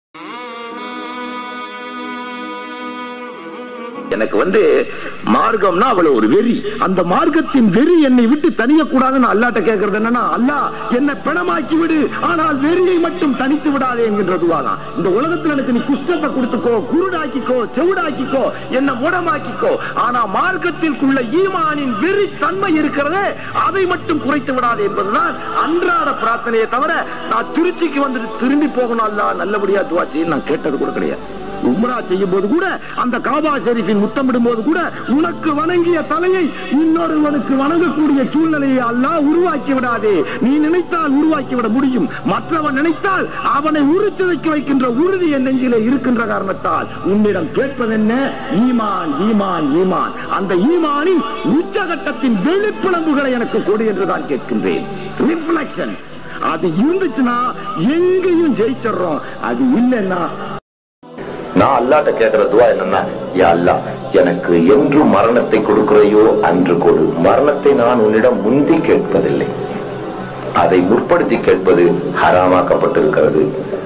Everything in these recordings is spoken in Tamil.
எனக்கு வந்து மார்க்கம்னா அவ்வளவு ஒரு வெறி அந்த மார்க்கத்தின் வெறி என்னை விட்டு தனியக்கூடாதுன்னு அல்லாட்ட கேட்கறது என்னன்னா அல்லா என்னை பிணமாக்கி விடு ஆனால் வெறியை மட்டும் தனித்து விடாதே என்கின்ற துவாதான் இந்த உலகத்துல எனக்கு நீ குஷ்டத்தை கொடுத்துக்கோ குருடாக்கிக்கோ செவுடாக்கிக்கோ என்ன முடமாக்கிக்கோ ஆனா மார்க்கத்திற்குள்ள ஈமானின் வெறி தன்மை இருக்கிறதே அதை மட்டும் குறைத்து விடாதே என்பதுதான் அன்றாட பிரார்த்தனையை தவிர நான் திருச்சிக்கு வந்துட்டு திரும்பி போகணும் அல்லா நல்லபடியா துவா செய்ய நான் கேட்டது கூட கிடையாது உம்ரா செய்யும் போது கூட அந்த காபா ஷெரீஃபின் முத்தமிடும் போது கூட உனக்கு வணங்கிய தலையை இன்னொருவனுக்கு வணங்கக்கூடிய சூழ்நிலையை அல்லாஹ் உருவாக்கி விடாதே நீ நினைத்தால் உருவாக்கி விட முடியும் மற்றவன் நினைத்தால் அவனை உறுச்சதைக்கு வைக்கின்ற உறுதி என் நெஞ்சிலே இருக்கின்ற காரணத்தால் உன்னிடம் கேட்பது என்ன ஈமான் ஈமான் ஈமான் அந்த ஈமானின் உச்சகட்டத்தின் வெளிப்பிளம்புகளை எனக்கு கொடு என்று தான் கேட்கின்றேன் ரிஃப்ளெக்ஷன் அது இருந்துச்சுன்னா எங்கேயும் ஜெயிச்சிடுறோம் அது இல்லைன்னா நான் அல்லாட்ட கேட்கிற துவா என்னன்னா யா அல்லா எனக்கு என்று மரணத்தை கொடுக்கிறையோ அன்று கொடு மரணத்தை நான் உன்னிடம் முந்தி கேட்பதில்லை அதை முற்படுத்தி கேட்பது ஹராமாக்கப்பட்டிருக்கிறது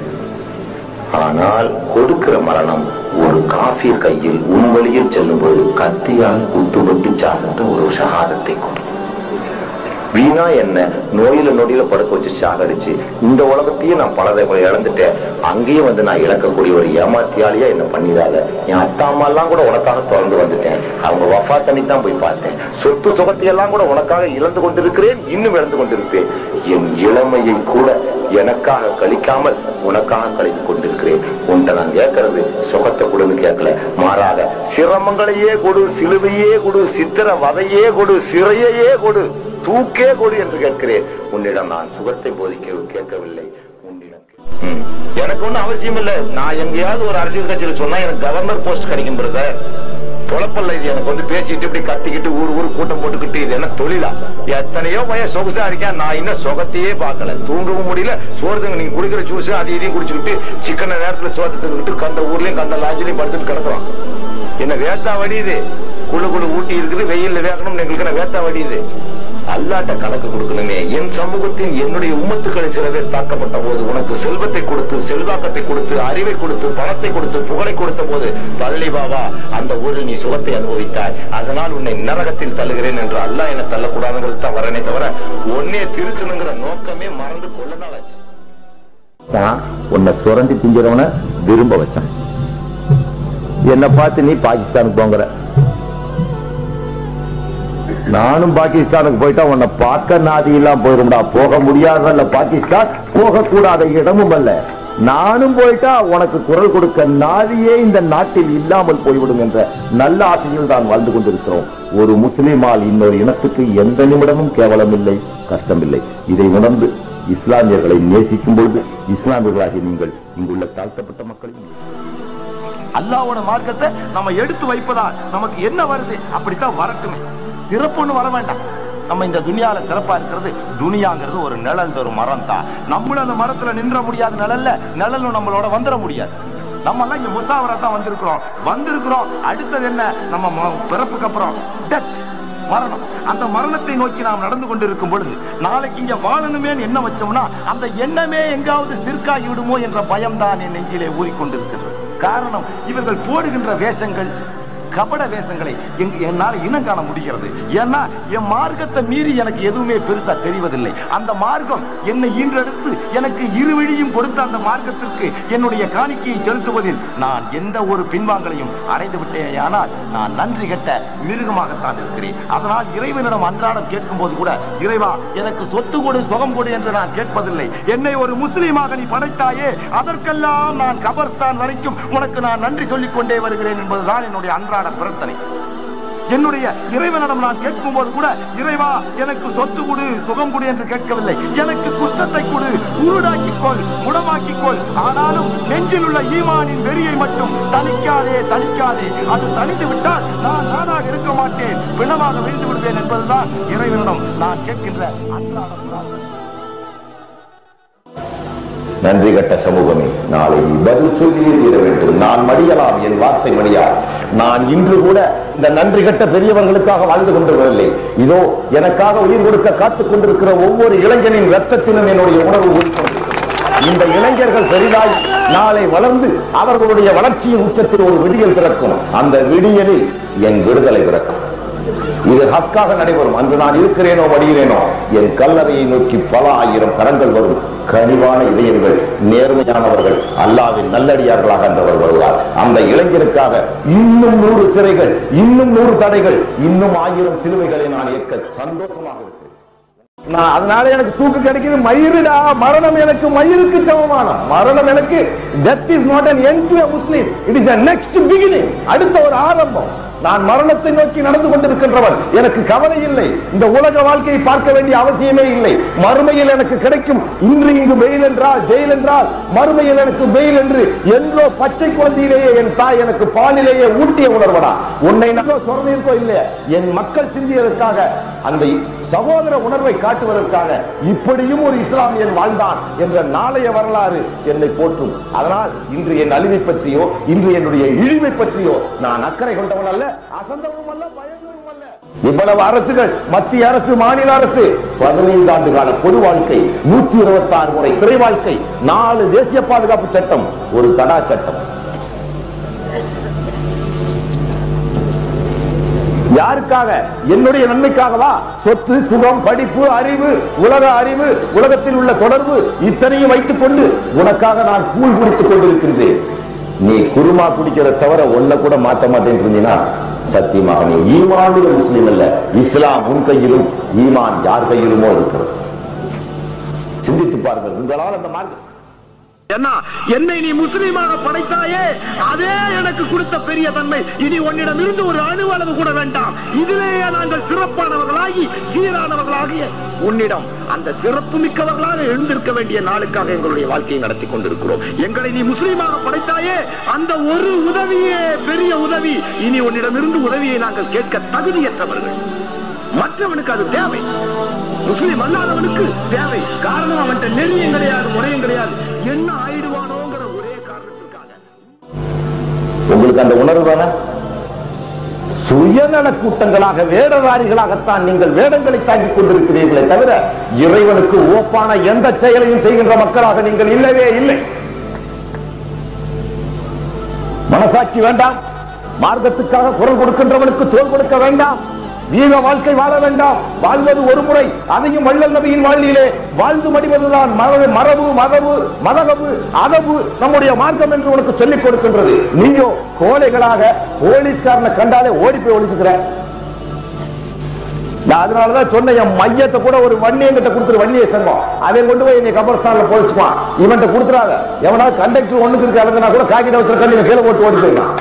ஆனால் கொடுக்கிற மரணம் ஒரு காஃபிர் கையில் உன் வழியில் செல்லும்போது கத்தியால் குத்துப்பட்டு சாகின்ற ஒரு ஷஹாதத்தை கொடு வீணா என்ன நோயில நொடியில படுக்க வச்சு சாகடிச்சு இந்த உலகத்தையும் நான் பல தடவை இழந்துட்டேன் அங்கேயும் வந்து நான் இழக்கக்கூடிய ஒரு ஏமாத்தியாலியா என்ன பண்ணிடாத என் அத்தா அம்மா எல்லாம் கூட உனக்காக திறந்து வந்துட்டேன் அவங்க வஃபா தண்ணி தான் போய் பார்த்தேன் சொத்து சுகத்தை எல்லாம் கூட உனக்காக இழந்து கொண்டிருக்கிறேன் இன்னும் இழந்து கொண்டிருக்கிறேன் என் இளமையை கூட எனக்காக கழிக்காமல் உனக்காக கழித்து கொண்டிருக்கிறேன் உன்ட்ட நான் கேட்கறது சுகத்தை கொடுன்னு கேட்கல மாறாக சிரமங்களையே கொடு சிலுவையே கொடு சித்திர வதையே கொடு சிறையையே கொடு தூக்கே கொடு என்று கேட்கிறேன் உன்னிடம் நான் சுகத்தை போதிக்க கேட்கவில்லை உன்னிடம் கே- ம். எனக்கு ஒண்ணும் அவசியம் இல்ல நான் எங்கேயாவது ஒரு அரசியல் கட்சியில சொன்னா எனக்கு கவர்னர் போஸ்ட் கிடைக்கும் பிரதர் பொழப்பல்ல இது எனக்கு வந்து பேசிட்டு இப்படி கத்திக்கிட்டு ஊர் ஊர் கூட்டம் போட்டுக்கிட்டு இது என்ன தொழிலா எத்தனையோ பையன் சொகுசா இருக்கேன் நான் இன்னும் சுகத்தையே பார்க்கல தூங்கவும் முடியல சோறுதுங்க நீங்க குடிக்கிற ஜூஸ் அது இதையும் குடிச்சுக்கிட்டு சிக்கன நேரத்துல சோத்தை தின்னுக்கிட்டு கண்ட ஊர்லயும் கண்ட லாட்ஜிலையும் படுத்துட்டு கிடக்குறோம் என்ன வேத்தா வடியுது குழு குழு ஊட்டி இருக்குது வெயில்ல வேகணும் எங்களுக்கு என்ன வேத்தா வடியுது அல்லாட்ட கணக்கு கொடுக்கணுமே என் சமூகத்தின் என்னுடைய உம்மத்துக்களை சில பேர் தாக்கப்பட்ட போது உனக்கு செல்வத்தை கொடுத்து செல்வாக்கத்தை கொடுத்து அறிவை கொடுத்து பணத்தை கொடுத்து புகழை கொடுத்த போது பள்ளி பாபா அந்த ஊரில் நீ சுகத்தை அனுபவித்தாய் அதனால் உன்னை நரகத்தில் தள்ளுகிறேன் என்று அல்லாஹ் என்ன தள்ளக்கூடாதுங்கிறது தான் வரனே தவிர ஒன்னே திருத்தணுங்கிற நோக்கமே மறந்து கொள்ள நாளாச்சு தான் உன்னை சுரண்டி திங்கிறவன விரும்ப வச்சான் என்ன பார்த்து நீ பாகிஸ்தானுக்கு போங்கிற நானும் பாகிஸ்தானுக்கு போயிட்டா உன்னை பார்க்க நாதி எல்லாம் போயிரும்டா போக முடியாதல்ல பாகிஸ்தான் போகக்கூடாத இடமும் அல்ல நானும் போயிட்டா உனக்கு குரல் கொடுக்க நாதியே இந்த நாட்டில் இல்லாமல் போய்விடும் என்ற நல்ல ஆசையில் தான் வாழ்ந்து கொண்டிருக்கிறோம் ஒரு முஸ்லிமால் இன்னொரு இனத்துக்கு எந்த நிமிடமும் கேவலம் இல்லை கஷ்டமில்லை இதை உணர்ந்து இஸ்லாமியர்களை நேசிக்கும் பொழுது இஸ்லாமியர்களாகிய நீங்கள் இங்குள்ள தாழ்த்தப்பட்ட மக்களையும் அல்லாவோட மார்க்கத்தை நம்ம எடுத்து வைப்பதால் நமக்கு என்ன வருது அப்படித்தான் வரட்டுமே சிறப்புன்னு வர வேண்டாம் நம்ம இந்த துனியால சிறப்பா இருக்கிறது துனியாங்கிறது ஒரு நிழல் தரும் மரம் தான் நம்மளும் அந்த மரத்துல நின்ற முடியாத நிழல்ல நிழலும் நம்மளோட வந்துட முடியாது நம்ம எல்லாம் இங்க முசாவரா தான் வந்திருக்கிறோம் வந்திருக்கிறோம் அடுத்தது என்ன நம்ம ம- பிறப்புக்கு அப்புறம் death, மரணம் அந்த மரணத்தை நோக்கி நாம் நடந்து கொண்டிருக்கும் பொழுது நாளைக்கு இங்க வாழணுமே என்ன வச்சோம்னா அந்த எண்ணமே எங்காவது சிற்காகி விடுமோ என்ற பயம்தான் என் நெஞ்சிலே ஊறிக்கொண்டிருக்கிறது காரணம் இவர்கள் போடுகின்ற வேஷங்கள் கபட வேஷங்களை எங்க- என்னால இனம் காண முடிகிறது ஏன்னா என் மார்க்கத்தை மீறி எனக்கு எதுவுமே பெருசா தெரிவதில்லை அந்த மார்க்கம் என்னை ஈன்றெடுத்து எனக்கு இருவழியும் கொடுத்த அந்த மார்க்கத்திற்கு என்னுடைய காணிக்கையை செலுத்துவதில் நான் எந்த ஒரு பின்வாங்கலையும் அடைந்து விட்டேன் ஆனால் நான் நன்றி கெட்ட மிருகமாகத்தான் இருக்கிறேன் அதனால் இறைவனிடம் அன்றாடம் கேட்கும் போது கூட இறைவா எனக்கு சொத்து கொடு சுகம் கொடு என்று நான் கேட்பதில்லை என்னை ஒரு முஸ்லீமாக நீ படைத்தாயே அதற்கெல்லாம் நான் கபர்ஸ்தான் வரைக்கும் உனக்கு நான் நன்றி சொல்லிக் கொண்டே வருகிறேன் என்பதுதான் என்னுடைய அன்றாட பிரார்த்தனை என்னுடைய இறைவனிடம் நான் கேட்கும் போது கூட இறைவா எனக்கு சொத்து கொடு சுகம் கொடு என்று கேட்கவில்லை எனக்கு குஷ்டத்தை கொடு உருடாக்கிக்கொள் முடமாக்கிக்கொள் ஆனாலும் நெஞ்சில் உள்ள ஈமானின் வெறியை மட்டும் தணிக்காதே தணிக்காதே அது தணிந்து விட்டால் நான் நானாக இருக்க மாட்டேன் பிணமாக விழுந்து விடுவேன் என்பதுதான் இறைவனிடம் நான் கேட்கின்ற அன்றாட பிரார்த்தனை நன்றி கட்ட சமூகமே நாளை நீ பதில் சொல்லியே தீர வேண்டும் நான் மடியலாம் என் வார்த்தை மடியார் நான் இன்று கூட இந்த நன்றி கட்ட பெரியவர்களுக்காக வாழ்ந்து கொண்டிருக்கவில்லை இதோ எனக்காக உயிர் கொடுக்க காத்துக் கொண்டிருக்கிற ஒவ்வொரு இளைஞனின் ரத்தத்திலும் என்னுடைய உணர்வு ஊறிக்கொண்டிருக்கிறது இந்த இளைஞர்கள் பெரிதாய் நாளை வளர்ந்து அவர்களுடைய வளர்ச்சியின் உச்சத்தில் ஒரு விடியல் பிறக்கும் அந்த விடியலில் என் விடுதலை பிறக்கும் இது ஹக்காக நடைபெறும் அன்று நான் இருக்கிறேனோ வடிகிறேனோ என் கல்லறையை நோக்கி பல ஆயிரம் கரங்கள் வரும் கனிவான இதயங்கள் நேர்மையானவர்கள் அல்லாவின் நல்லடியார்களாக அன்றவர் வருவார் அந்த இளைஞருக்காக இன்னும் நூறு சிறைகள் இன்னும் நூறு தடைகள் இன்னும் ஆயிரம் சிலுவைகளை நான் ஏற்க சந்தோஷமாக இருக்கிறேன் நான் அதனால எனக்கு தூக்கு கிடைக்குது மயிருடா மரணம் எனக்கு மயிருக்கு சமமான மரணம் எனக்கு death is not an end to a Muslim it is a next beginning அடுத்த ஒரு ஆரம்பம் நான் மரணத்தை நோக்கி நடந்து கொண்டிருக்கின்றவன் எனக்கு கவலை இல்லை இந்த உலக வாழ்க்கையை பார்க்க வேண்டிய அவசியமே இல்லை மறுமையில் எனக்கு கிடைக்கும் இன்று இங்கு வெயில் என்றால் ஜெயில் என்றால் மறுமையில் எனக்கு வெயில் என்று என்றோ பச்சை குழந்தையிலேயே என் தாய் எனக்கு பாலிலேயே ஊட்டிய உணர்வடா உன்னை நல்ல சொரணிருக்கோ இல்லையா என் மக்கள் சிந்தியதற்காக அந்த சகோதர உணர்வை காட்டுவதற்காக இப்படியும் ஒரு இஸ்லாமியன் வாழ்ந்தான் என்ற நாளைய வரலாறு என்னை போற்றும் அதனால் இன்று என் அழிவை பற்றியோ இன்று என்னுடைய இழிவை பற்றியோ நான் அக்கறை கொண்டவன் அல்ல அசந்தவும் அல்ல பயந்தவும் அல்ல இவ்வளவு அரசுகள் மத்திய அரசு மாநில அரசு பதினைந்து ஆண்டு கால பொது வாழ்க்கை நூத்தி இருபத்தி ஆறு முறை சிறை வாழ்க்கை நாலு தேசிய பாதுகாப்பு சட்டம் ஒரு தடா சட்டம் யாருக்காக என்னுடைய நன்மைக்காகவா சொத்து சுகம் படிப்பு அறிவு உலக அறிவு உலகத்தில் உள்ள தொடர்பு இத்தனையும் வைத்துக் கொண்டு உனக்காக நான் கூழ் குடித்துக் கொண்டிருக்கின்றேன் நீ குருமா குடிக்கிறத தவிர ஒன்ன கூட மாற்ற மாட்டேன்னு இருந்தீங்கன்னா சத்தியமாக நீ ஈமானுடைய முஸ்லீம் அல்ல இஸ்லாம் உன் கையிலும் ஈமான் யார் கையிலுமோ இருக்கிறது சிந்தித்து பாருங்கள் உங்களால் அந்த மார்க்கம் என்ன என்னை நீ முஸ்லீமாக படைத்தாயே அதே எனக்கு கொடுத்த பெரிய தன்மை இனி உன்னிடம் இருந்து ஒரு அணு அளவு கூட வேண்டாம் இதிலேயே நாங்கள் சிறப்பானவர்களாகி சீரானவர்களாகிய உன்னிடம் அந்த சிறப்பு மிக்கவர்களாக எழுந்திருக்க வேண்டிய நாளுக்காக எங்களுடைய வாழ்க்கையை நடத்தி கொண்டிருக்கிறோம் எங்களை நீ முஸ்லீமாக படைத்தாயே அந்த ஒரு உதவியே பெரிய உதவி இனி உன்னிடம் இருந்து உதவியை நாங்கள் கேட்க தகுதியற்றவர்கள் மற்றவனுக்கு அது தேவை முஸ்லிம் அல்லாதவனுக்கு தேவை காரணம் அவன்கிட்ட நெறியும் கிடையாது முறையும் கிடையாது என்ன ஆயிடுவானோங்கிற ஒரே காரணத்துக்காக உங்களுக்கு அந்த உணர்வு தானே சுயநல கூட்டங்களாக வேடதாரிகளாகத்தான் நீங்கள் வேடங்களை தாங்கிக் கொண்டிருக்கிறீர்களே தவிர இறைவனுக்கு ஓப்பான எந்த செயலையும் செய்கின்ற மக்களாக நீங்கள் இல்லவே இல்லை மனசாட்சி வேண்டாம் மார்க்கத்துக்காக குரல் கொடுக்கின்றவனுக்கு தோல் கொடுக்க வேண்டாம் வீர வாழ்க்கை வாழ வேண்டாம் வாழ்வது ஒரு முறை அதையும் வள்ளல் நபியின் வாழ்விலே வாழ்ந்து மடிவதுதான் மரபு மரபு மதபு மதகபு அதபு நம்முடைய மார்க்கம் என்று உனக்கு சொல்லிக் கொடுக்கின்றது நீயோ கோழைகளாக போலீஸ்காரனை கண்டாலே ஓடி போய் ஒழிச்சுக்கிற நான் அதனாலதான் சொன்னேன் என் மையத்தை கூட ஒரு வன்னியங்கிட்ட கொடுத்துரு வன்னிய சங்கம் அவன் கொண்டு போய் என்னை கபர்ஸ்தான்ல போயிச்சுக்குவான் இவன்ட்ட கொடுத்துறாத எவனாவது கண்டக்டர் ஒண்ணுக்கு இருக்கு இறங்குனா கூட காக்கி வச்சிருக்க கண்ணி கீழே போட்டு ஓடி போயிருக்கான்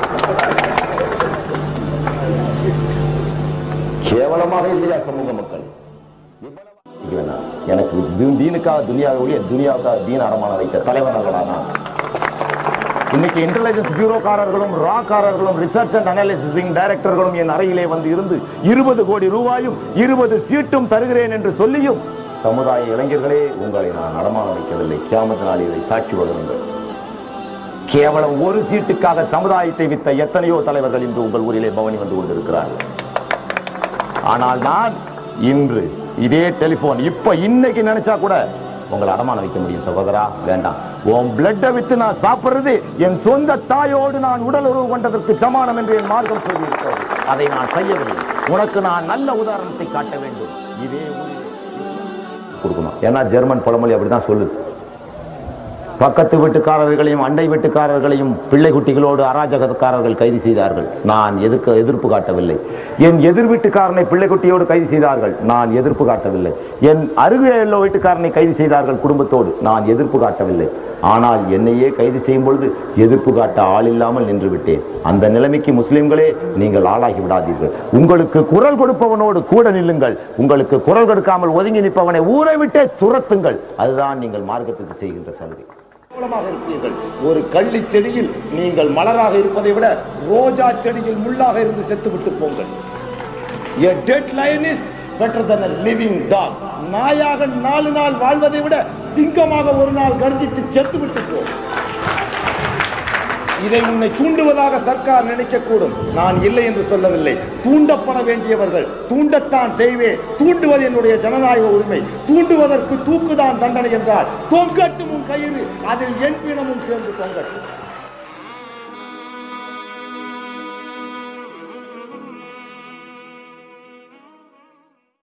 கேவலமாக இல்லையா சமூக மக்கள் இவ்வளவு வேணாம். எனக்கு தீ- தீனுக்காக துனியாவை ஒழிய துனியாவுக்காக தீன் அடமானம் வைக்க தலைவர்களா நான் இன்னைக்கு இன்டெலிஜென்ஸ் பியூரோக்காரர்களும் ராக்காரர்களும் ரிசர்ச் அண்ட் அனாலிசிஸ் விங் டைரக்டர்களும் என் அறையிலே வந்து இருந்து இருபது கோடி ரூபாயும் இருபது சீட்டும் தருகிறேன் என்று சொல்லியும் சமுதாய இளைஞர்களே உங்களை நான் அடமானம் வைக்கவில்லை கியாமத்து நாளிலே சாட்சி வகுங்கள் கேவலம் ஒரு சீட்டுக்காக சமுதாயத்தை வித்த எத்தனையோ தலைவர்கள் இன்று உங்கள் ஊரிலே பவனி வந்து கொண்டிருக்கிறார்கள் ஆனால் நான் இன்று இதே டெலிபோன் இப்ப இன்னைக்கு நினைச்சா கூட உங்களை அடமானம் வைக்க முடியும் சகோதரா வேண்டாம் உன் பிளட்டை வித்து நான் சாப்பிடுறது என் சொந்த தாயோடு நான் உடல் உறவு கொண்டதற்கு சமானம் என்று என் மார்க்கம் சொல்லியிருக்கிறது அதை நான் செய்யவில்லை உனக்கு நான் நல்ல உதாரணத்தை காட்ட வேண்டும் இதே ஊரிலே கொடுக்கணும் ஏன்னா ஜெர்மன் பழமொழி அப்படிதான் சொல்லுது பக்கத்து வீட்டுக்காரர்களையும் அண்டை வீட்டுக்காரர்களையும் பிள்ளை குட்டிகளோடு அராஜகக்காரர்கள் கைது செய்தார்கள் நான் எதிர்க்க எதிர்ப்பு காட்டவில்லை என் எதிர் வீட்டுக்காரனை பிள்ளை குட்டியோடு கைது செய்தார்கள் நான் எதிர்ப்பு காட்டவில்லை என் அருகே உள்ள வீட்டுக்காரனை கைது செய்தார்கள் குடும்பத்தோடு நான் எதிர்ப்பு காட்டவில்லை ஆனால் என்னையே கைது செய்யும் பொழுது எதிர்ப்பு காட்ட ஆள் இல்லாமல் நின்று விட்டேன் அந்த நிலைமைக்கு முஸ்லிம்களே நீங்கள் ஆளாகி விடாதீர்கள் உங்களுக்கு குரல் கொடுப்பவனோடு கூட நில்லுங்கள் உங்களுக்கு குரல் கொடுக்காமல் ஒதுங்கி நிற்பவனை ஊரை விட்டே துரத்துங்கள் அதுதான் நீங்கள் மார்க்கத்துக்கு செய்கின்ற சலுகை கேவலமாக இருப்பீர்கள் ஒரு கள்ளி செடியில் நீங்கள் மலராக இருப்பதை விட ரோஜா செடியில் முள்ளாக இருந்து செத்து விட்டு போங்கள் A dead lion is better than a living dog. நாயாக நாலு நாள் வாழ்வதை விட சிங்கமாக ஒரு நாள் கர்ஜித்து செத்து விட்டு போ இதை உன்னை தூண்டுவதாக சர்க்கார் நினைக்கக்கூடும் நான் இல்லை என்று சொல்லவில்லை தூண்டப்பட வேண்டியவர்கள் தூண்டத்தான் செய்வேன் தூண்டுவது என்னுடைய ஜனநாயக உரிமை தூண்டுவதற்கு தூக்குதான் தண்டனை என்றால் தொங்கட்டும் உன் கயிறு அதில் என் பிணமும் சேர்ந்து தொங்கட்டும்